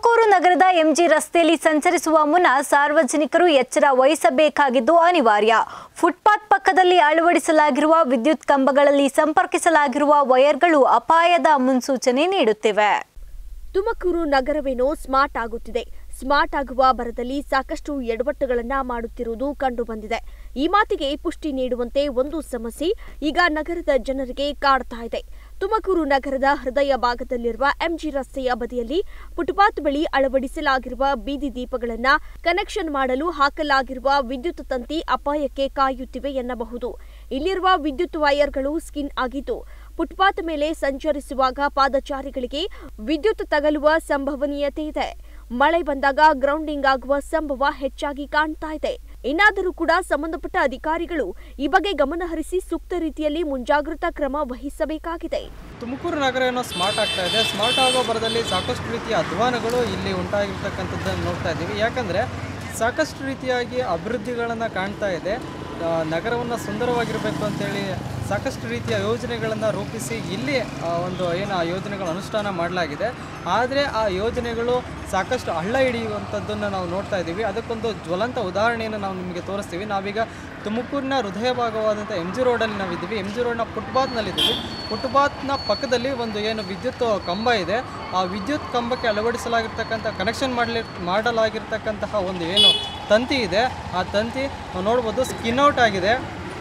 ತುಮಕೂರು ನಗರದ ಎಂಜಿ ರಸ್ತೆಯಲ್ಲಿ ಸಂಚರಿಸುವ ಮುನ್ನ ಸಾರ್ವಜನಿಕರು ಎಚ್ಚರ ವಹಿಸಬೇಕಾಗಿದ್ದು ಅನಿವಾರ್ಯ ಫುಟ್ಪಾತ್ ಪಕ್ಕದಲ್ಲಿ ಅಳವಡಿಸಲಾಗಿರುವ ವಿದ್ಯುತ್ ಕಂಬಗಳಲ್ಲಿ ಸಂಪರ್ಕಿಸಲಾಗಿರುವ ವೈರ್ಗಳು ಅಪಾಯದ ಮುನ್ಸೂಚನೆ ನೀಡುತ್ತಿವೆ ತುಮಕೂರು ನಗರವೇನೋ ಸ್ಮಾರ್ಟ್ ಆಗುತ್ತಿದೆ ಸ್ಮಾರ್ಟ್ ಆಗುವ ಭರದಲ್ಲಿ ಸಾಕಷ್ಟು ಎಡವಟ್ಟುಗಳನ್ನ ಮಾಡುತ್ತಿರುವುದು ಕಂಡುಬಂದಿದೆ ಈ ಮಾತಿಗೆ ಪುಷ್ಟಿ ನೀಡುವಂತೆ ಒಂದು ಸಮಸ್ಯೆ ಈಗ ನಗರದ ಜನರಿಗೆ ಕಾಡ್ತಾ ಇದೆ ತುಮಕೂರು ನಗರದ ಹೃದಯ ಭಾಗದಲ್ಲಿರುವ ಎಂಜಿ ರಸ್ತೆಯ ಬದಿಯಲ್ಲಿ ಫುಟ್ಪಾತ್ ಬಳಿ ಅಳವಡಿಸಲಾಗಿರುವ ಬೀದಿ ದೀಪಗಳನ್ನ ಕನೆಕ್ಷನ್ ಮಾಡಲು ಹಾಕಲಾಗಿರುವ ವಿದ್ಯುತ್ ತಂತಿ ಅಪಾಯಕ್ಕೆ ಕಾಯುತ್ತಿವೆ ಎನ್ನಬಹುದು ಇಲ್ಲಿರುವ ವಿದ್ಯುತ್ ವೈರ್ಗಳು ಸ್ಕಿನ್ ಆಗಿದ್ದು ಫುಟ್ಪಾತ್ ಮೇಲೆ ಸಂಚರಿಸುವಾಗ ಪಾದಚಾರಿಗಳಿಗೆ ವಿದ್ಯುತ್ ತಗಲುವ ಸಂಭವನೀಯತೆ ಇದೆ ಮಳೆ ಬಂದಾಗ ಗ್ರೌಂಡಿಂಗ್ ಆಗುವ ಸಂಭವ ಹೆಚ್ಚಾಗಿ ಕಾಣ್ತಾ ಇದೆ ಇನ್ನಾದರೂ ಕೂಡ ಸಂಬಂಧಪಟ್ಟ ಅಧಿಕಾರಿಗಳು ಈ ಬಗ್ಗೆ ಗಮನ ಹರಿಸಿ ಸೂಕ್ತ ರೀತಿಯಲ್ಲಿ ಮುಂಜಾಗ್ರತಾ ಕ್ರಮ ವಹಿಸಬೇಕಾಗಿದೆ ತುಮಕೂರು ನಗರ ಏನೋ ಸ್ಮಾರ್ಟ್ ಆಗ್ತಾ ಇದೆ ಸ್ಮಾರ್ಟ್ ಆಗೋ ಬರದಲ್ಲಿ ಸಾಕಷ್ಟು ರೀತಿಯ ಅಧ್ವಾನಗಳು ಇಲ್ಲಿ ಉಂಟಾಗಿರ್ತಕ್ಕಂಥದ್ದನ್ನು ನೋಡ್ತಾ ಇದ್ದೀವಿ ಯಾಕಂದರೆ ಸಾಕಷ್ಟು ರೀತಿಯಾಗಿ ಅಭಿವೃದ್ಧಿಗಳನ್ನು ಕಾಣ್ತಾ ಇದೆ ನಗರವನ್ನು ಸುಂದರವಾಗಿರಬೇಕು ಅಂತೇಳಿ ಸಾಕಷ್ಟು ರೀತಿಯ ಯೋಜನೆಗಳನ್ನು ರೂಪಿಸಿ ಇಲ್ಲಿ ಆ, ಒಂದು ಏನು ಆ ಯೋಜನೆಗಳ ಅನುಷ್ಠಾನ ಮಾಡಲಾಗಿದೆ ಆದರೆ ಆ ಯೋಜನೆಗಳು ಸಾಕಷ್ಟು ಹಳ್ಳ ಹಿಡಿಯುವಂಥದ್ದನ್ನು ನಾವು ನೋಡ್ತಾ ಇದ್ದೀವಿ ಅದಕ್ಕೊಂದು ಜ್ವಲಂತ ಉದಾಹರಣೆಯನ್ನು ನಾವು ನಿಮಗೆ ತೋರಿಸ್ತೀವಿ ನಾವೀಗ ತುಮಕೂರಿನ ಹೃದಯ ಭಾಗವಾದಂಥ ಎಮ್ ಜಿ ರೋಡಲ್ಲಿ ನಾವಿದ್ದೀವಿ ಎಮ್ ಜಿ ರೋಡ್ನ ಫುಟ್ಪಾತ್ನಲ್ಲಿದ್ದೀವಿ ಫುಟ್ಪಾತ್ನ ಪಕ್ಕದಲ್ಲಿ ಒಂದು ಏನು ವಿದ್ಯುತ್ ಕಂಬ ಇದೆ ಆ ವಿದ್ಯುತ್ ಕಂಬಕ್ಕೆ ಅಳವಡಿಸಲಾಗಿರ್ತಕ್ಕಂಥ ಕನೆಕ್ಷನ್ ಮಾಡಲಿ ಮಾಡಲಾಗಿರ್ತಕ್ಕಂತಹ ಒಂದು ಏನು ತಂತಿ ಇದೆ ಆ ತಂತಿ ನಾವು ನೋಡ್ಬೋದು ಸ್ಕಿನ್ ಔಟ್ ಆಗಿದೆ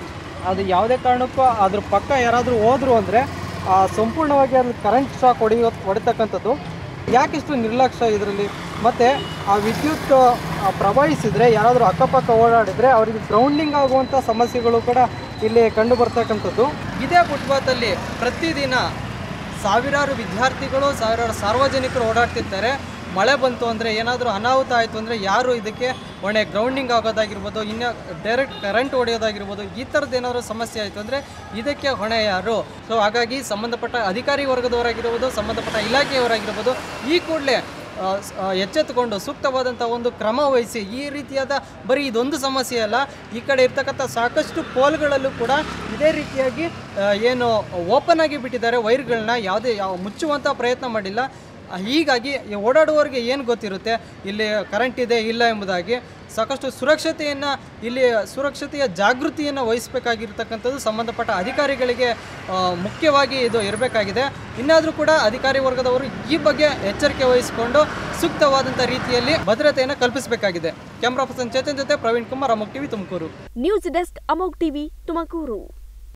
ಅದು ಯಾವುದೇ ಕಾರಣಕ್ಕೂ ಅದ್ರ ಪಕ್ಕ ಯಾರಾದರೂ ಹೋದ್ರು ಅಂದರೆ ಸಂಪೂರ್ಣವಾಗಿ ಅದು ಕರೆಂಟ್ ಶಾಕ್ ಹೊಡೆಯೋ ಹೊಡಿತಕ್ಕಂಥದ್ದು ಯಾಕಿಷ್ಟು ನಿರ್ಲಕ್ಷ್ಯ ಇದರಲ್ಲಿ ಮತ್ತು ಆ ವಿದ್ಯುತ್ ಆ, ಪ್ರವಹಿಸಿದರೆ ಯಾರಾದರೂ ಅಕ್ಕಪಕ್ಕ ಓಡಾಡಿದರೆ ಅವರಿಗೆ ಗ್ರೌಂಡಿಂಗ್ ಆಗುವಂಥ ಸಮಸ್ಯೆಗಳು ಕೂಡ ಇಲ್ಲಿ ಕಂಡು ಬರ್ತಕ್ಕಂಥದ್ದು ಇದೇ ಫುಟ್ಪಾತಲ್ಲಿ ಪ್ರತಿದಿನ ಸಾವಿರಾರು ವಿದ್ಯಾರ್ಥಿಗಳು ಸಾವಿರಾರು ಸಾರ್ವಜನಿಕರು ಓಡಾಡ್ತಿರ್ತಾರೆ ಮಳೆ ಬಂತು ಅಂದರೆ ಏನಾದರೂ ಅನಾಹುತ ಆಯಿತು ಅಂದರೆ ಯಾರು ಇದಕ್ಕೆ ಒಳ್ಳೆ ಗ್ರೌಂಡಿಂಗ್ ಆಗೋದಾಗಿರ್ಬೋದು ಇನ್ನು ಡೈರೆಕ್ಟ್ ಕರೆಂಟ್ ಹೊಡೆಯೋದಾಗಿರ್ಬೋದು ಈ ಥರದ್ದು ಏನಾದರೂ ಸಮಸ್ಯೆ ಆಯಿತು ಅಂದರೆ ಇದಕ್ಕೆ ಹೊಣೆ ಯಾರು ಸೊ ಹಾಗಾಗಿ ಸಂಬಂಧಪಟ್ಟ ಅಧಿಕಾರಿ ವರ್ಗದವರಾಗಿರ್ಬೋದು ಸಂಬಂಧಪಟ್ಟ ಇಲಾಖೆಯವರಾಗಿರ್ಬೋದು ಈ ಕೂಡಲೇ ಎಚ್ಚೆತ್ತುಕೊಂಡು ಸೂಕ್ತವಾದಂಥ ಒಂದು ಕ್ರಮ ವಹಿಸಿ ಈ ರೀತಿಯಾದ ಬರೀ ಇದೊಂದು ಸಮಸ್ಯೆ ಅಲ್ಲ ಈ ಕಡೆ ಇರ್ತಕ್ಕಂಥ ಸಾಕಷ್ಟು ಪೋಲ್ಗಳಲ್ಲೂ ಕೂಡ ಇದೇ ರೀತಿಯಾಗಿ ಆ, ಏನು ಓಪನ್ ಆಗಿ ಬಿಟ್ಟಿದ್ದಾರೆ ವೈರ್ಗಳನ್ನ ಯಾವುದೇ ಯಾವ ಮುಚ್ಚುವಂಥ ಪ್ರಯತ್ನ ಮಾಡಿಲ್ಲ ಆ, ಹೀಗಾಗಿ ಈ ಓಡಾಡುವವರಿಗೆ ಏನು ಗೊತ್ತಿರುತ್ತೆ ಇಲ್ಲಿ ಕರೆಂಟ್ ಇದೆ ಇಲ್ಲ ಎಂಬುದಾಗಿ ಸಾಕಷ್ಟು ಸುರಕ್ಷತೆಯನ್ನು ಇಲ್ಲಿ ಸುರಕ್ಷತೆಯ ಜಾಗೃತಿಯನ್ನು ವಹಿಸಬೇಕಾಗಿರ್ತಕ್ಕಂಥದ್ದು ಸಂಬಂಧಪಟ್ಟ ಅಧಿಕಾರಿಗಳಿಗೆ ಆ, ಮುಖ್ಯವಾಗಿ ಇದು ಇರಬೇಕಾಗಿದೆ ಇನ್ನಾದರೂ ಕೂಡ ಅಧಿಕಾರಿ ವರ್ಗದವರು ಈ ಬಗ್ಗೆ ಎಚ್ಚರಿಕೆ ವಹಿಸಿಕೊಂಡು ಸೂಕ್ತವಾದಂಥ ರೀತಿಯಲ್ಲಿ ಭದ್ರತೆಯನ್ನು ಕಲ್ಪಿಸಬೇಕಾಗಿದೆ ಕ್ಯಾಮ್ರಾ ಪರ್ಸನ್ ಚೇತನ್ ಜೊತೆ ಪ್ರವೀಣ್ ಕುಮಾರ್ ಅಮೋಕ್ ಟಿವಿ ತುಮಕೂರು ನ್ಯೂಸ್ ಡೆಸ್ಕ್ ಅಮೋಕ್ ಟಿವಿ ತುಮಕೂರು